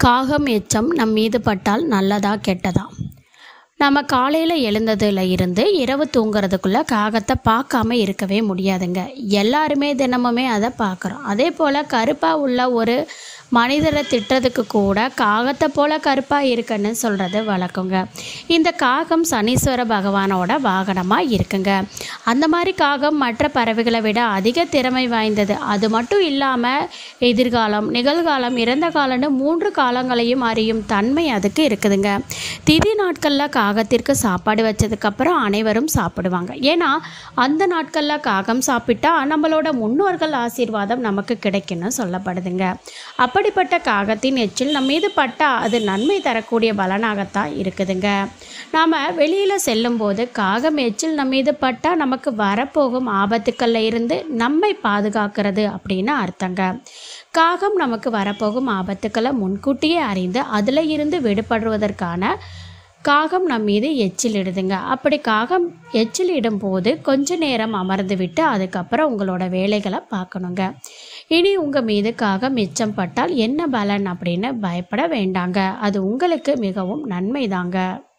காகம் எச்சம் நம் மீது பட்டால் நல்லதா கெட்டதா நம்ம காலையில் எழுந்ததுல இருந்து இரவு தூங்குறதுக்குள்ளே காகத்தை பார்க்காம இருக்கவே முடியாதுங்க எல்லாருமே தினமுமே அதை பார்க்குறோம் அதே போல் கருப்பாக உள்ள ஒரு மனிதரை திட்டுறதுக்கு கூட காகத்தை போல கருப்பாக இருக்குன்னு சொல்கிறது வழக்கங்க இந்த காகம் சனீஸ்வர பகவானோட வாகனமாக இருக்குங்க அந்த மாதிரி காகம் மற்ற பறவைகளை விட அதிக திறமை வாய்ந்தது அது மட்டும் இல்லாமல் எதிர்காலம் நிகழ்காலம் இறந்த காலம்னு மூன்று காலங்களையும் அறியும் தன்மை அதுக்கு இருக்குதுங்க திதி நாட்களில் காகத்திற்கு சாப்பாடு வச்சதுக்கப்புறம் அனைவரும் சாப்பிடுவாங்க ஏன்னா அந்த நாட்களில் காகம் சாப்பிட்டா நம்மளோட முன்னோர்கள் ஆசீர்வாதம் நமக்கு கிடைக்கும்னு சொல்லப்படுதுங்க அப்படிப்பட்ட காகத்தின் எச்சில் நம்ம மீது பட்டா அது நன்மை தரக்கூடிய பலனாகத்தான் இருக்குதுங்க நாம் வெளியில் செல்லும்போது காகம் எச்சில் நம்ம மீது பட்டா நமக்கு வரப்போகும் ஆபத்துக்கள்ல இருந்து நம்மை பாதுகாக்கிறது அப்படின்னு அர்த்தங்க காகம் நமக்கு வரப்போகும் ஆபத்துக்களை முன்கூட்டியே அறிந்து அதில் இருந்து விடுபடுவதற்கான காகம் நம் மீது எச்சில் இடுதுங்க அப்படி காகம் எச்சில் இடும்போது கொஞ்ச நேரம் அமர்ந்து விட்டு அதுக்கப்புறம் உங்களோட வேலைகளை பார்க்கணுங்க இனி உங்கள் மீது காகம் எச்சம் பட்டால் என்ன பலன் அப்படின்னு பயப்பட வேண்டாங்க அது உங்களுக்கு மிகவும் நன்மைதாங்க